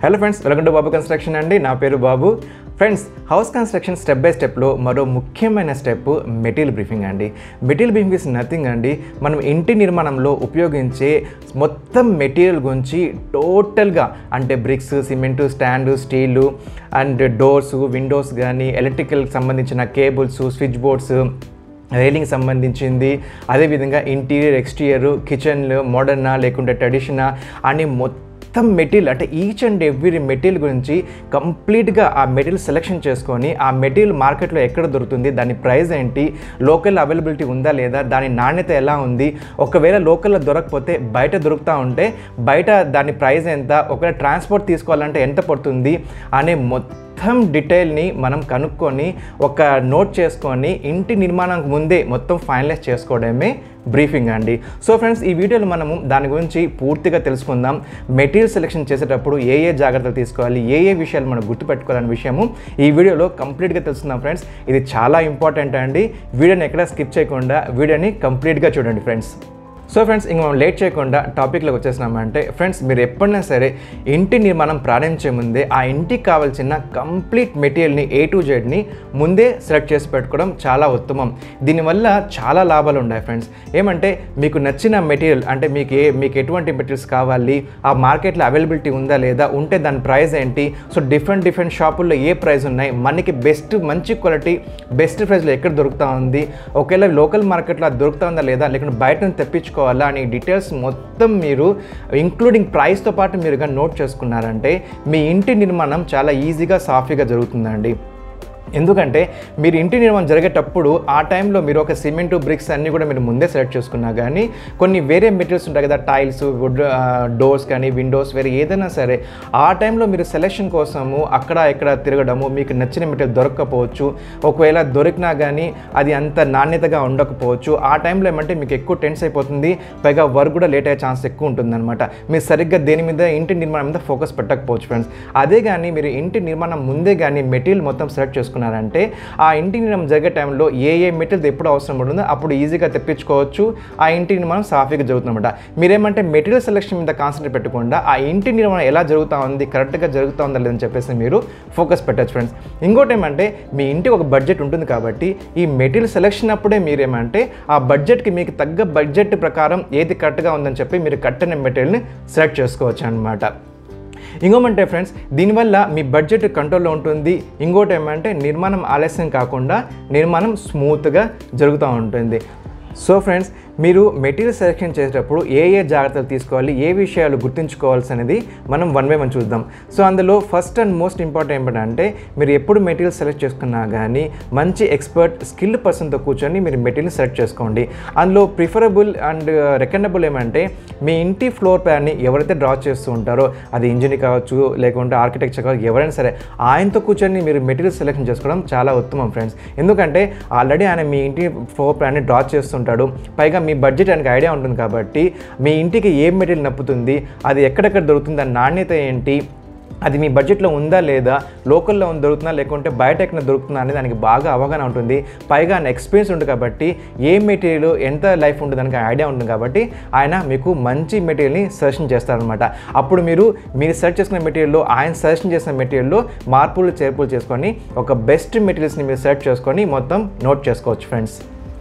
hello friends welcome to Babu construction అండి నా పేరు Babu friends house construction step by స్టెప్లో మరో ముఖ్యమైన స్టెప్ మెటీరియల్ బ్రీఫింగ్ అండి మెటీరియల్ బ్రీఫింగ్ ఇస్ నథింగ్ అండి మనం ఇంటి నిర్మాణంలో ఉపయోగించే మొత్తం మెటీరియల్ గురించి టోటల్గా అంటే bricks cement sand steel and doors windows కానీ ఎలక్ట్రికల్కి సంబంధించిన కేబుల్స్ స్విచ్ బోర్డ్స్ రైలింగ్ సంబంధించింది అదేవిధంగా ఇంటీరియర్ ఎక్స్టీరియర్ కిచెన్లు మోడర్నా లేకుంటే ట్రెడిషనా అని మొత్తం మెటీరియల్ అంటే ఈచ్ అండ్ ఎవ్రీ మెటీరియల్ గురించి కంప్లీట్గా ఆ మెటీరియల్ సెలెక్షన్ చేసుకొని ఆ మెటీరియల్ మార్కెట్లో ఎక్కడ దొరుకుతుంది దాని ప్రైస్ ఏంటి లోకల్ అవైలబిలిటీ ఉందా లేదా దాని నాణ్యత ఎలా ఉంది ఒకవేళ లోకల్లో దొరకకపోతే బయట దొరుకుతూ ఉంటే బయట దాని ప్రైస్ ఎంత ఒకవేళ ట్రాన్స్పోర్ట్ తీసుకోవాలంటే ఎంత పడుతుంది అనే మొత్తం మొత్తం డీటెయిల్ని మనం కనుక్కొని ఒక నోట్ చేసుకొని ఇంటి నిర్మాణానికి ముందే మొత్తం ఫైనలైజ్ చేసుకోవడమే బ్రీఫింగ్ అండి సో ఫ్రెండ్స్ ఈ వీడియోలో మనము దాని గురించి పూర్తిగా తెలుసుకుందాం మెటీరియల్ సెలెక్షన్ చేసేటప్పుడు ఏ ఏ జాగ్రత్తలు తీసుకోవాలి ఏ ఏ విషయాలు మనం గుర్తుపెట్టుకోవాలనే విషయము ఈ వీడియోలో కంప్లీట్గా తెలుసుకుందాం ఫ్రెండ్స్ ఇది చాలా ఇంపార్టెంట్ అండి వీడియోని ఎక్కడ స్కిప్ చేయకుండా వీడియోని కంప్లీట్గా చూడండి ఫ్రెండ్స్ సో ఫ్రెండ్స్ ఇంక మనం లేట్ చేయకుండా టాపిక్లోకి వచ్చేసినామంటే ఫ్రెండ్స్ మీరు ఎప్పుడైనా సరే ఇంటి నిర్మాణం ప్రారంభించే ముందే ఆ ఇంటికి కావాల్సిన కంప్లీట్ మెటీరియల్ని ఏ టు జెడ్ని ముందే సెలెక్ట్ చేసి పెట్టుకోవడం చాలా ఉత్తమం దీనివల్ల చాలా లాభాలు ఉన్నాయి ఫ్రెండ్స్ ఏమంటే మీకు నచ్చిన మెటీరియల్ అంటే మీకు ఏ మీకు ఎటువంటి మెటీరియల్స్ కావాలి ఆ మార్కెట్లో అవైలబిలిటీ ఉందా లేదా ఉంటే దాని ప్రైస్ ఏంటి సో డిఫరెంట్ డిఫరెంట్ షాపుల్లో ఏ ప్రైస్ ఉన్నాయి మనకి బెస్ట్ మంచి క్వాలిటీ బెస్ట్ ప్రైస్లో ఎక్కడ దొరుకుతూ ఉంది ఒకవేళ లోకల్ మార్కెట్లో అది దొరుకుతా ఉందా లేదా లేకుంటే బయట నుంచి తెప్పించుకోవాలా అని డీటెయిల్స్ మొత్తం మీరు ఇంక్లూడింగ్ ప్రైస్తో పాటు మీరుగా నోట్ చేసుకున్నారంటే మీ ఇంటి నిర్మాణం చాలా ఈజీగా సాఫీగా జరుగుతుందండి ఎందుకంటే మీరు ఇంటి నిర్మాణం జరిగేటప్పుడు ఆ టైంలో మీరు ఒక సిమెంట్ బ్రిక్స్ అన్నీ కూడా మీరు ముందే సెలెక్ట్ చేసుకున్నా కానీ కొన్ని వేరే మెటీరియల్స్ ఉంటాయి కదా టైల్స్ వుడ్ డోర్స్ కానీ విండోస్ వేరే ఏదైనా సరే ఆ టైంలో మీరు సెలెక్షన్ కోసము అక్కడ ఇక్కడ తిరగడము మీకు నచ్చిన మెటీరియల్ దొరకకపోవచ్చు ఒకవేళ దొరికినా కానీ అది అంత నాణ్యతగా ఉండకపోవచ్చు ఆ టైంలో ఏమంటే మీకు ఎక్కువ టెన్స్ అయిపోతుంది పైగా వర్క్ కూడా లేట్ అయ్యే ఛాన్స్ ఎక్కువ ఉంటుందన్నమాట మీరు సరిగ్గా దేని మీద ఇంటి నిర్మాణం మీద ఫోకస్ పెట్టకపోవచ్చు ఫ్రెండ్స్ అదే కానీ మీరు ఇంటి నిర్మాణం ముందే కానీ మెటీరియల్ మొత్తం సెలెక్ట్ చేసుకున్నారు చేసుకున్నారంటే ఆ ఇంటి నిర్మాణం జరిగే టైంలో ఏ ఏ మెటీరియల్ ఎప్పుడు అవసరం ఉంటుందో అప్పుడు ఈజీగా తెప్పించుకోవచ్చు ఆ ఇంటి నిర్మాణం సాఫీగా జరుగుతుందన్నమాట మీరేమంటే మెటీరియల్ సెలెక్షన్ మీద కాన్సన్ట్రేట్ పెట్టకుండా ఆ ఇంటి నిర్మాణం ఎలా జరుగుతూ ఉంది కరెక్ట్గా జరుగుతూ ఉందా లేదని చెప్పేసి మీరు ఫోకస్ పెట్టచ్చు ఫ్రెండ్స్ ఇంకోటి ఏమంటే మీ ఇంటికి ఒక బడ్జెట్ ఉంటుంది కాబట్టి ఈ మెటీరియల్ సెలెక్షన్ అప్పుడే మీరేమంటే ఆ బడ్జెట్కి మీకు తగ్గ బడ్జెట్ ప్రకారం ఏది కరెక్ట్గా ఉందని చెప్పి మీరు కట్టిన మెటీరియల్ని సెలెక్ట్ చేసుకోవచ్చు అనమాట ఇంకోమంటే ఫ్రెండ్స్ దీనివల్ల మీ బడ్జెట్ కంట్రోల్లో ఉంటుంది ఇంకోటి ఏమంటే నిర్మాణం ఆలస్యం కాకుండా నిర్మాణం స్మూత్గా జరుగుతూ ఉంటుంది సో ఫ్రెండ్స్ మీరు మెటీరియల్ సెలెక్షన్ చేసేటప్పుడు ఏ ఏ జాగ్రత్తలు తీసుకోవాలి ఏ విషయాలు గుర్తుంచుకోవాల్సి అనేది మనం వన్ బై వన్ చూద్దాం సో అందులో ఫస్ట్ అండ్ మోస్ట్ ఇంపార్టెంట్ ఏంటంటే మీరు ఎప్పుడు మెటీరియల్ సెలెక్ట్ చేసుకున్నా కానీ మంచి ఎక్స్పర్ట్ స్కిల్డ్ పర్సన్తో కూర్చొని మీరు మెటీరియల్ సెలెక్ట్ చేసుకోండి అందులో ప్రిఫరబుల్ అండ్ రికమెండబుల్ ఏమంటే మీ ఇంటి ఫ్లోర్ ప్లాన్ని ఎవరైతే డ్రా చేస్తూ ఉంటారో అది ఇంజనీర్ కావచ్చు లేకుంటే ఆర్కిటెక్చర్ కావచ్చు ఎవరైనా సరే ఆయనతో కూర్చొని మీరు మెటీరియల్ సెలెక్షన్ చేసుకోవడం చాలా ఉత్తమం ఫ్రెండ్స్ ఎందుకంటే ఆల్రెడీ ఆయన మీ ఇంటి ఫ్లోర్ ప్లాన్ని డ్రా చేస్తుంటాడు పైగా మీ బడ్జెట్ ఆయనకి ఐడియా ఉంటుంది కాబట్టి మీ ఇంటికి ఏం మెటీరియల్ నప్పుతుంది అది ఎక్కడెక్కడ దొరుకుతుంది దాని నాణ్యత ఏంటి అది మీ బడ్జెట్లో ఉందా లేదా లోకల్లో ఉంది దొరుకుతుందా లేకుంటే బయట ఎక్కడ దొరుకుతుందా అనేది దానికి బాగా అవగాహన ఉంటుంది పైగా ఆయన ఎక్స్పీరియన్స్ ఉంటుంది కాబట్టి ఏ మెటీరియల్ ఎంత లైఫ్ ఉంటుంది దానికి ఐడియా ఉంటుంది కాబట్టి ఆయన మీకు మంచి మెటీరియల్ని సజెషన్ చేస్తారనమాట అప్పుడు మీరు మీరు సెర్చ్ చేసుకున్న మెటీరియల్లో ఆయన సజెషన్ చేసిన మెటీరియల్లో మార్పులు చేర్పులు చేసుకొని ఒక బెస్ట్ మెటీరియల్స్ని మీరు సెర్చ్ చేసుకొని మొత్తం నోట్ చేసుకోవచ్చు friends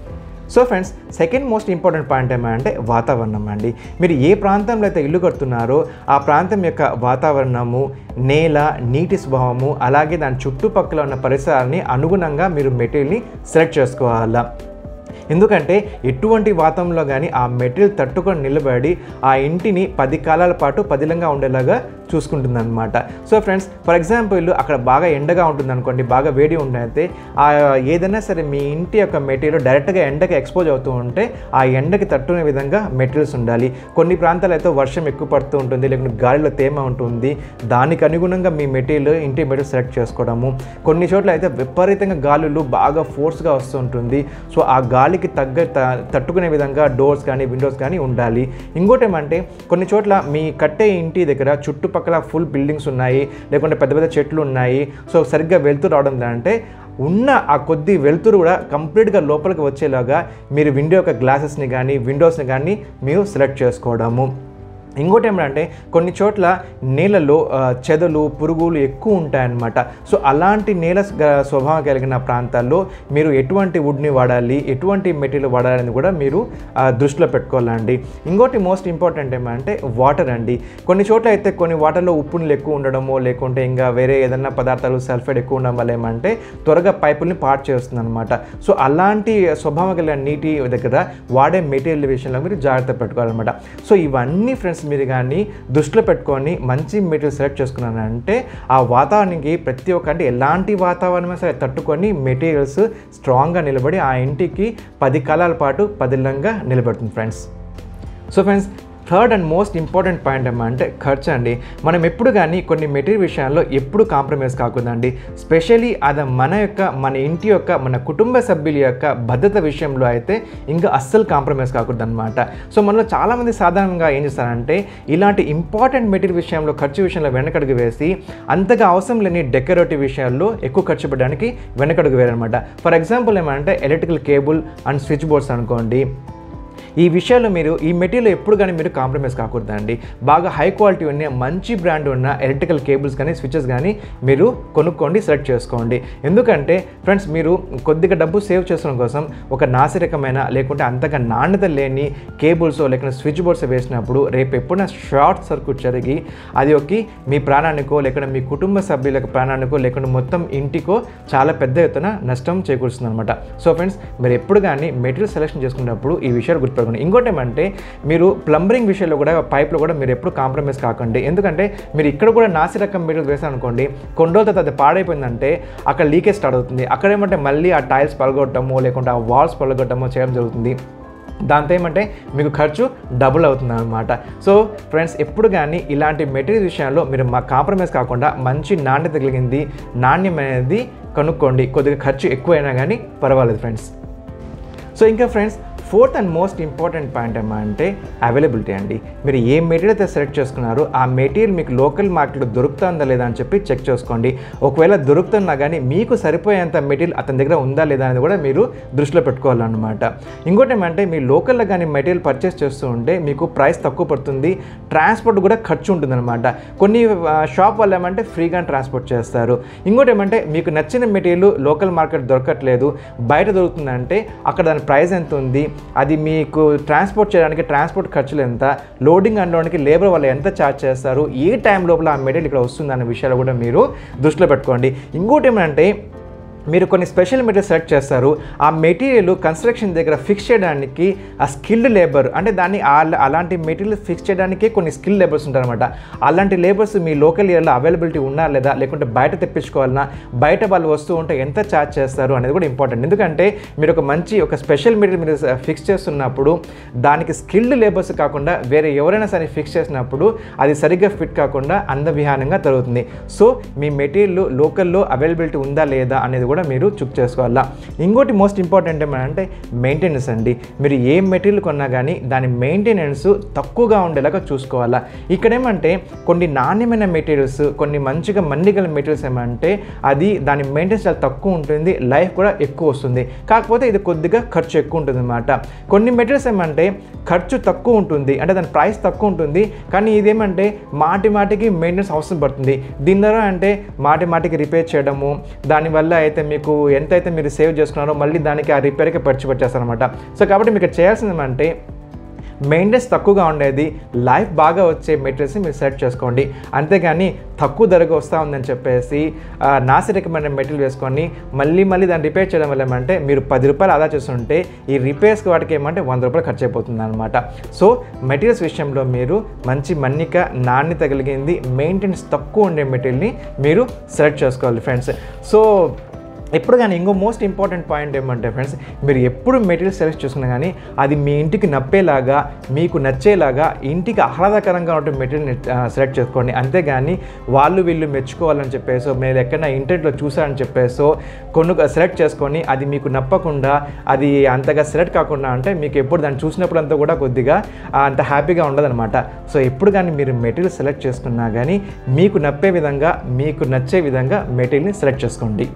so friends second most important point ఏమంటే వాతావరణం అండి మీరు ఏ ప్రాంతంలో అయితే ఇల్లు కడుతున్నారో ఆ ప్రాంతం యొక్క వాతావరణము నేల నీటి స్వభావము అలాగే దాని చుట్టుపక్కల ఉన్న పరిసరాలని అనుగుణంగా మీరు మెటీరియల్ని సెలెక్ట్ చేసుకోవాలా ఎందుకంటే ఎటువంటి వాతావరణంలో కానీ ఆ మెటీరియల్ తట్టుకొని నిలబడి ఆ ఇంటిని పది కాలాల పాటు పదిలంగా ఉండేలాగా చూసుకుంటుంది అనమాట సో ఫ్రెండ్స్ ఫర్ ఎగ్జాంపుల్ అక్కడ బాగా ఎండగా ఉంటుంది అనుకోండి బాగా వేడి ఉంటే ఆ ఏదైనా సరే మీ ఇంటి యొక్క మెటీరియల్ డైరెక్ట్గా ఎండకి ఎక్స్పోజ్ అవుతూ ఉంటే ఆ ఎండకి తట్టుకునే విధంగా మెటీరియల్స్ ఉండాలి కొన్ని ప్రాంతాలు అయితే వర్షం ఎక్కువ పడుతూ ఉంటుంది లేకుంటే గాలిలో తేమ ఉంటుంది దానికి అనుగుణంగా మీ మెటీరియల్ ఇంటి మెటీరియల్ సెలెక్ట్ చేసుకోవడము కొన్ని చోట్ల అయితే విపరీతంగా గాలులు బాగా ఫోర్స్గా వస్తుంటుంది సో ఆ గాలికి తగ్గ త- తట్టుకునే విధంగా డోర్స్ కానీ విండోస్ కానీ ఉండాలి ఇంకోటి ఏమంటే కొన్ని చోట్ల మీ కట్టే ఇంటి దగ్గర చుట్టుపక్కల ఫుల్ బిల్డింగ్స్ ఉన్నాయి లేకుంటే పెద్ద పెద్ద చెట్లు ఉన్నాయి సో సరిగ్గా వెళ్తూ రావడం అంటే ఉన్న ఆ కొద్ది వెలుతురు కూడా కంప్లీట్గా లోపలికి వచ్చేలాగా మీరు విండో యొక్క గ్లాసెస్ని కానీ విండోస్ని కానీ మీరు సెలెక్ట్ చేసుకోవడము ఇంకోటి ఏమంటే కొన్ని చోట్ల నేలలో ఆ, చెదలు పురుగులు ఎక్కువ ఉంటాయన్నమాట సో అలాంటి నేల గ- స్వభావం కలిగిన ప్రాంతాల్లో మీరు ఎటువంటి వుడ్ని వాడాలి ఎటువంటి మెటీరియల్ వాడాలని కూడా మీరు ఆ, దృష్టిలో పెట్టుకోవాలండి ఇంకోటి మోస్ట్ ఇంపార్టెంట్ ఏమంటే వాటర్ అండి కొన్ని చోట్ల అయితే కొన్ని వాటర్లో ఉప్పుని ఎక్కువ ఉండడమో లేకుంటే ఇంకా వేరే ఏదైనా పదార్థాలు సల్ఫైడ్ ఎక్కువ ఉండడం వల్ల ఏమంటే త్వరగా పైపుల్ని పాడు చేస్తుంది అనమాట సో అలాంటి స్వభావం కలిగిన నీటి దగ్గర వాడే మెటీరియల్ విషయంలో మీరు జాగ్రత్త పెట్టుకోవాలన్నమాట సో ఇవన్నీ ఫ్రెండ్స్ మీరు కానీ దృష్టిలో పెట్టుకొని మంచి మెటీరియల్ సెలెక్ట్ చేసుకున్నారంటే ఆ వాతావరణానికి ప్రతి ఒక్క అంటే ఎలాంటి వాతావరణం సరే తట్టుకొని మెటీరియల్స్ స్ట్రాంగ్గా నిలబడి ఆ ఇంటికి పది కాలాల పాటు పదిలంగా నిలబెడుతుంది friends so friends third and most important point ఏమంటే ఖర్చు అండి మనం ఎప్పుడు కానీ కొన్ని మెటీరియల్ విషయాల్లో ఎప్పుడు కాంప్రమైజ్ కాకూడదండి స్పెషలీ అది మన యొక్క మన ఇంటి యొక్క మన కుటుంబ సభ్యుల యొక్క భద్రత విషయంలో అయితే ఇంకా అస్సలు కాంప్రమైజ్ కాకూడదు అనమాట సో మనలో చాలామంది సాధారణంగా ఏం చేస్తారంటే ఇలాంటి ఇంపార్టెంట్ మెటీరియల్ విషయంలో ఖర్చు విషయంలో వెనకడుగు వేసి అంతగా అవసరం లేని డెకరేటివ్ విషయాల్లో ఎక్కువ ఖర్చు పెట్టడానికి వెనకడుగు వేరనమాట ఫర్ ఎగ్జాంపుల్ ఏమంటే electrical cable and switchboards అనుకోండి ఈ విషయాల్లో మీరు ఈ మెటీరియల్ ఎప్పుడు కానీ మీరు కాంప్రమైజ్ కాకూడదండి బాగా హై క్వాలిటీ ఉన్న మంచి బ్రాండ్ ఉన్న ఎలక్ట్రికల్ కేబుల్స్ కానీ స్విచెస్ కానీ మీరు కొనుక్కోండి సెలెక్ట్ చేసుకోండి ఎందుకంటే ఫ్రెండ్స్ మీరు కొద్దిగా డబ్బు సేవ్ చేసుకోవడం కోసం ఒక నాసిరకమైన లేకుంటే అంతగా నాణ్యత లేని కేబుల్స్ లేకుంటే స్విచ్ బోర్డ్స్ వేసినప్పుడు రేపు ఎప్పుడైనా షార్ట్ సర్క్యూట్ జరిగి అది ఒక మీ ప్రాణానికో లేకుంటే మీ కుటుంబ సభ్యుల ప్రాణానికో లేకుంటే మొత్తం ఇంటికో చాలా పెద్ద ఎత్తున నష్టం చేకూరుస్తుంది అనమాట సో ఫ్రెండ్స్ మీరు ఎప్పుడు కానీ మెటీరియల్ సెలెక్షన్ చేసుకున్నప్పుడు ఈ విషయాలు గుర్తుపెట్టుకోండి ఇంకోటి ఏమంటే మీరు ప్లంబరింగ్ విషయంలో కూడా పైప్లో కూడా మీరు ఎప్పుడు కాంప్రమైజ్ కాకండి ఎందుకంటే మీరు ఇక్కడ కూడా నాసి రకం మెటీరియల్ వేసారు అనుకోండి కొన్ని రోజుల తర్వాత అది పాడైపోయిందంటే అక్కడ లీకేజ్ స్టార్ట్ అవుతుంది అక్కడ ఏమంటే మళ్ళీ ఆ టైల్స్ పలగొట్టడమో లేకుంటే ఆ వాల్స్ పలగొట్టడమో చేయడం జరుగుతుంది దాంతో ఏమంటే మీకు ఖర్చు డబుల్ అవుతుంది అనమాట సో ఫ్రెండ్స్ ఎప్పుడు కానీ ఇలాంటి మెటీరియల్ విషయాల్లో మీరు మా కాంప్రమైజ్ కాకుండా మంచి నాణ్యత కలిగింది నాణ్యమైనది కనుక్కోండి కొద్దిగా ఖర్చు ఎక్కువైనా కానీ పర్వాలేదు ఫ్రెండ్స్ సో ఇంకా friends fourth and most important point ఏమంటే అవైలబిలిటీ అండి మీరు ఏ మెటీరియల్ అయితే సెలెక్ట్ చేసుకున్నారో ఆ మెటీరియల్ మీకు లోకల్ మార్కెట్లో దొరుకుతుందా లేదా అని చెప్పి చెక్ చేసుకోండి ఒకవేళ దొరుకుతున్నా కానీ మీకు సరిపోయేంత మెటీరియల్ అతని దగ్గర ఉందా లేదా అనేది కూడా మీరు దృష్టిలో పెట్టుకోవాలన్నమాట ఇంకోటి ఏమంటే మీ లోకల్లో కానీ మెటీరియల్ పర్చేస్ చేస్తూ ఉంటే మీకు ప్రైస్ తక్కువ పడుతుంది ట్రాన్స్పోర్ట్ కూడా ఖర్చు ఉంటుందన్నమాట కొన్ని షాప్ వాళ్ళు ఏమంటే ఫ్రీగా ట్రాన్స్పోర్ట్ చేస్తారు ఇంకోటి ఏమంటే మీకు నచ్చిన మెటీరియల్ లోకల్ మార్కెట్ దొరకట్లేదు బయట దొరుకుతుందంటే అక్కడ దాని ప్రైస్ ఎంత ఉంది అది మీకు ట్రాన్స్పోర్ట్ చేయడానికి ట్రాన్స్పోర్ట్ ఖర్చులు ఎంత లోడింగ్ అన్లోడింగ్కి లేబర్ వాళ్ళు ఎంత ఛార్జ్ చేస్తారు ఏ టైం లోపల ఆ మెటీరియల్ ఇక్కడ వస్తుంది అనే విషయాలు కూడా మీరు దృష్టిలో పెట్టుకోండి ఇంకోటి ఏమంటే మీరు కొన్ని స్పెషల్ మెటీరియల్ సెలెక్ట్ చేస్తారు ఆ మెటీరియల్ కన్స్ట్రక్షన్ దగ్గర ఫిక్స్ చేయడానికి ఆ స్కిల్డ్ లేబర్ అంటే దాన్ని ఆ- అలాంటి మెటీరియల్ ఫిక్స్ చేయడానికి కొన్ని స్కిల్ లేబర్స్ ఉంటారనమాట అలాంటి లేబర్స్ మీ లోకల్ ఏరియాలో అవైలబిలిటీ ఉన్నా లేదా లేకుంటే బయట తెప్పించుకోవాలన్నా బయట వాళ్ళు వస్తూ ఉంటే ఎంత ఛార్జ్ చేస్తారు అనేది కూడా ఇంపార్టెంట్ ఎందుకంటే మీరు ఒక మంచి ఒక స్పెషల్ మెటీరియల్ మీరు ఫిక్స్ చేస్తున్నప్పుడు దానికి స్కిల్డ్ లేబర్స్ కాకుండా వేరే ఎవరైనా సరే ఫిక్స్ చేసినప్పుడు అది సరిగ్గా ఫిట్ కాకుండా అందవిహానంగా జరుగుతుంది సో మీ మెటీరియల్ లోకల్లో అవైలబిలిటీ ఉందా లేదా అనేది కూడా మీరు చెక్ చేసుకోవాలా ఇంకోటి మోస్ట్ ఇంపార్టెంట్ ఏమంటే మెయింటెనెన్స్ అండి మీరు ఏ మెటీరియల్ కొన్నా కానీ దాని మెయింటెనెన్స్ తక్కువగా ఉండేలాగా చూసుకోవాలా ఇక్కడ ఏమంటే కొన్ని నాణ్యమైన మెటీరియల్స్ కొన్ని మంచిగా మన్నిగల మెటీరియల్స్ ఏమంటే అది దాని మెయింటెనెన్స్ చాలా తక్కువ ఉంటుంది లైఫ్ కూడా ఎక్కువ వస్తుంది కాకపోతే ఇది కొద్దిగా ఖర్చు ఎక్కువ ఉంటుంది అనమాట కొన్ని మెటీరియల్స్ ఏమంటే ఖర్చు తక్కువ ఉంటుంది అంటే దాని ప్రైస్ తక్కువ ఉంటుంది కానీ ఇదేమంటే మాటి మాటికి మెయింటెనెన్స్ అవసరం పడుతుంది దీని ద్వారా అంటే మాటి మాటికి రిపేర్ చేయడము దానివల్ల అయితే మీకు ఎంతైతే మీరు సేవ్ చేసుకున్నారో మళ్ళీ దానికి ఆ రిపేర్కి ఖర్చు పెట్టేస్తారనమాట సో కాబట్టి మీకు చేయాల్సింది ఏమంటే మెయింటెనెన్స్ తక్కువగా ఉండేది లైఫ్ బాగా వచ్చే మెటీరియల్స్ మీరు సెలెక్ట్ చేసుకోండి అంతేగాని తక్కువ ధరకు వస్తూ ఉందని చెప్పేసి ఆ, నాసిరకమైన మెటీరియల్ వేసుకొని మళ్ళీ మళ్ళీ దాన్ని రిపేర్ చేయడం వల్ల ఏమంటే మీరు పది రూపాయలు ఆదా చేస్తుంటే ఈ రిపేర్స్కి వాటికి ఏమంటే వంద రూపాయలు ఖర్చు అయిపోతుంది అనమాట సో మెటీరియల్స్ విషయంలో మీరు మంచి మన్నిక నాణ్యత కలిగింది మెయింటెనెన్స్ తక్కువ ఉండే మెటీరియల్ని మీరు సెలెక్ట్ చేసుకోవాలి ఫ్రెండ్స్ సో ఎప్పుడు కానీ ఇంకో మోస్ట్ ఇంపార్టెంట్ పాయింట్ ఏమంటే ఫ్రెండ్స్ మీరు ఎప్పుడు మెటీరియల్ సెలెక్ట్ చేసుకున్నా కానీ అది మీ ఇంటికి నప్పేలాగా మీకు నచ్చేలాగా ఇంటికి ఆహ్లాదకరంగా ఉండే మెటీరియల్ సెలెక్ట్ చేసుకోండి అంతేగాని వాళ్ళు వీళ్ళు మెచ్చుకోవాలని చెప్పేసో మీరు ఎక్కడైనా ఇంటర్నెట్లో చూసారని చెప్పేసో కొను సెలెక్ట్ చేసుకొని అది మీకు నప్పకుండా అది అంతగా సెలెక్ట్ కాకుండా అంటే మీకు ఎప్పుడు దాన్ని చూసినప్పుడు అంతా కూడా కొద్దిగా ఆ, అంత హ్యాపీగా ఉండదన్నమాట సో ఎప్పుడు కానీ మీరు మెటీరియల్ సెలెక్ట్ చేసుకున్నా కానీ మీకు నప్పే విధంగా మీకు నచ్చే విధంగా మెటీరియల్ని సెలెక్ట్ చేసుకోండి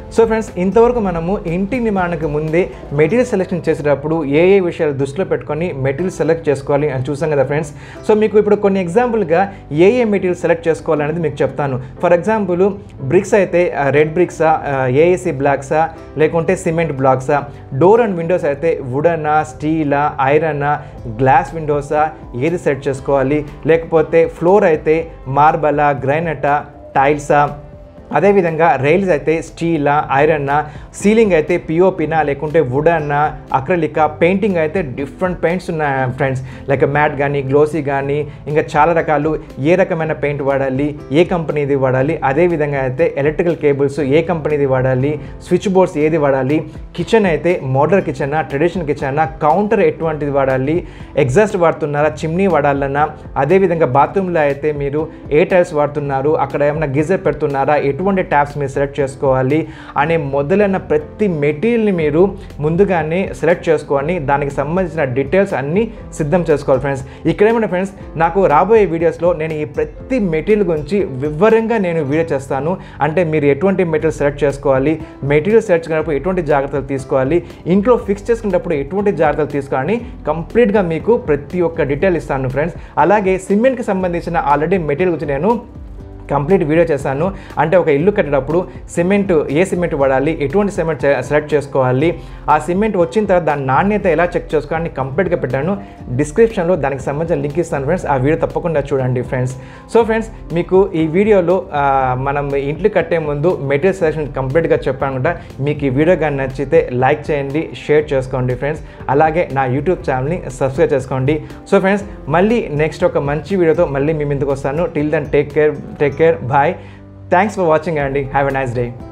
సో ఫ్రెండ్స్ ఇంతవరకు మనము ఇంటి నిర్మాణానికి ముందే మెటీరియల్ సెలెక్షన్ చేసేటప్పుడు ఏ ఏ విషయాలు దృష్టిలో పెట్టుకొని మెటీరియల్ సెలెక్ట్ చేసుకోవాలి అని చూసాం కదా ఫ్రెండ్స్ సో మీకు ఇప్పుడు కొన్ని ఎగ్జాంపుల్గా ఏ ఏ మెటీరియల్ సెలెక్ట్ చేసుకోవాలనేది మీకు చెప్తాను ఫర్ ఎగ్జాంపుల్ బ్రిక్స్ అయితే రెడ్ బ్రిక్సా ఏఏసీ బ్లాక్సా లేకుంటే సిమెంట్ బ్లాక్సా డోర్ అండ్ విండోస్ అయితే వుడనా స్టీలా ఐరనా గ్లాస్ విండోసా ఏది సెట్ చేసుకోవాలి లేకపోతే ఫ్లోర్ అయితే మార్బలా గ్రైనటా టైల్సా అదేవిధంగా రైల్స్ అయితే స్టీలా ఐరన్నా సీలింగ్ అయితే పిఓపినా లేకుంటే వుడన్నా అక్రలికా పెయింటింగ్ అయితే డిఫరెంట్ పెయింట్స్ ఉన్నాయి ఫ్రెండ్స్ లైక్ మ్యాట్ కానీ గ్లోసీ కానీ ఇంకా చాలా రకాలు ఏ రకమైన పెయింట్ వాడాలి ఏ కంపెనీది వాడాలి అదేవిధంగా అయితే ఎలక్ట్రికల్ కేబుల్స్ ఏ కంపెనీది వాడాలి స్విచ్ బోర్డ్స్ ఏది వాడాలి కిచెన్ అయితే modern kitchen traditional kitchen counter ఎటువంటిది వాడాలి ఎగ్జాస్ట్ వాడుతున్నారా చిమ్నీ వాడాలన్నా అదేవిధంగా బాత్రూంలో అయితే మీరు ఏ టైల్స్ వాడుతున్నారు అక్కడ ఏమైనా గీజర్ పెడుతున్నారా ఎటువంటి ట్యాప్స్ మీరు సెలెక్ట్ చేసుకోవాలి అనే మొదలైన ప్రతి మెటీరియల్ని మీరు ముందుగానే సెలెక్ట్ చేసుకొని దానికి సంబంధించిన డీటెయిల్స్ అన్నీ సిద్ధం చేసుకోవాలి ఫ్రెండ్స్ ఇక్కడేమైనా ఫ్రెండ్స్ నాకు రాబోయే వీడియోస్లో నేను ఈ ప్రతి మెటీరియల్ గురించి వివరంగా నేను వీడియో చేస్తాను అంటే మీరు ఎటువంటి మెటీరియల్ సెలెక్ట్ చేసుకోవాలి మెటీరియల్ సెలెక్ట్ చేసుకున్నప్పుడు ఎటువంటి జాగ్రత్తలు తీసుకోవాలి ఇంట్లో ఫిక్స్ చేసుకునేటప్పుడు ఎటువంటి జాగ్రత్తలు తీసుకోవాలని కంప్లీట్గా మీకు ప్రతి ఒక్క డీటెయిల్ ఇస్తాను ఫ్రెండ్స్ అలాగే సిమెంట్కి సంబంధించిన ఆల్రెడీ మెటీరియల్ గురించి నేను కంప్లీట్ వీడియో చేశాను అంటే ఒక ఇల్లు కట్టేటప్పుడు సిమెంట్ ఏ సిమెంట్ వాడాలి ఎటువంటి సిమెంట్ సెలెక్ట్ చేసుకోవాలి ఆ సిమెంట్ వచ్చిన తర్వాత దాని నాణ్యత ఎలా చెక్ చేసుకోవాలని కంప్లీట్గా పెట్టాను డిస్క్రిప్షన్లో దానికి సంబంధించిన లింక్ ఇస్తాను ఫ్రెండ్స్ ఆ వీడియో తప్పకుండా చూడండి ఫ్రెండ్స్ సో ఫ్రెండ్స్ మీకు ఈ వీడియోలో ఆ, మనం ఇంట్లో కట్టే ముందు మెటీరియల్ సెలెక్షన్ కంప్లీట్గా చెప్పాను కూడా మీకు ఈ వీడియో కానీ నచ్చితే లైక్ చేయండి షేర్ చేసుకోండి ఫ్రెండ్స్ అలాగే నా యూట్యూబ్ ఛానల్ని సబ్స్క్రైబ్ చేసుకోండి సో ఫ్రెండ్స్ మళ్ళీ నెక్స్ట్ ఒక మంచి వీడియోతో మళ్ళీ మీ ముందుకు వస్తాను till then take care take care bye thanks for watching అండి హ్యావ్ ఎ నైస్ డే